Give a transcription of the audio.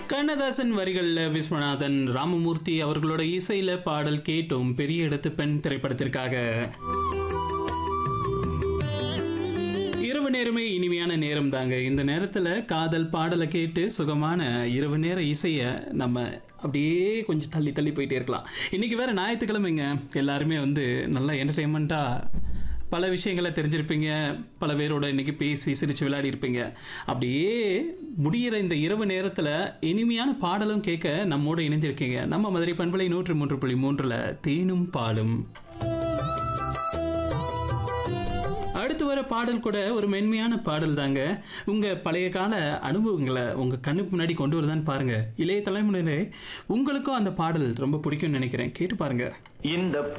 கண்ணதாசன் வரிகளில் விஸ்வநாதன் ராமமூர்த்தி அவர்களோட இசையில பாடல் கேட்டோம் பெரிய இடத்து பெண் திரைப்படத்திற்காக இரவு நேரமே இனிமையான நேரம் தாங்க இந்த நேரத்தில் காதல் பாடலை கேட்டு சுகமான இரவு நேர இசையை நம்ம அப்படியே கொஞ்சம் தள்ளி தள்ளி போயிட்டே இருக்கலாம் இன்னைக்கு வேற ஞாயிற்றுக்கிழமைங்க எல்லாருமே வந்து நல்லா என்டர்டெயின்மெண்ட்டாக பல விஷயங்களை தெரிஞ்சிருப்பீங்க பல பேரோட இன்னைக்கு பேசி சிரிச்சு விளையாடி இருப்பீங்க அப்படியே முடியிற இந்த இரவு நேரத்தில் இனிமையான பாடலும் கேட்க நம்மோட இணைஞ்சிருக்கீங்க நம்ம மதுரை பண்பலை நூற்று மூன்று புள்ளி மூன்றில் தேனும் பாலும் அடுத்து வர பாடல் கூட ஒரு மென்மையான பாடல் தாங்க உங்க பழைய கால அனுபவங்களை உங்க கண்ணுக்கு முன்னாடி கொண்டு வருதான்னு பாருங்க இளைய தலைமுறையிலே உங்களுக்கும் அந்த பாடல் ரொம்ப பிடிக்கும்னு நினைக்கிறேன் கேட்டு பாருங்க இந்த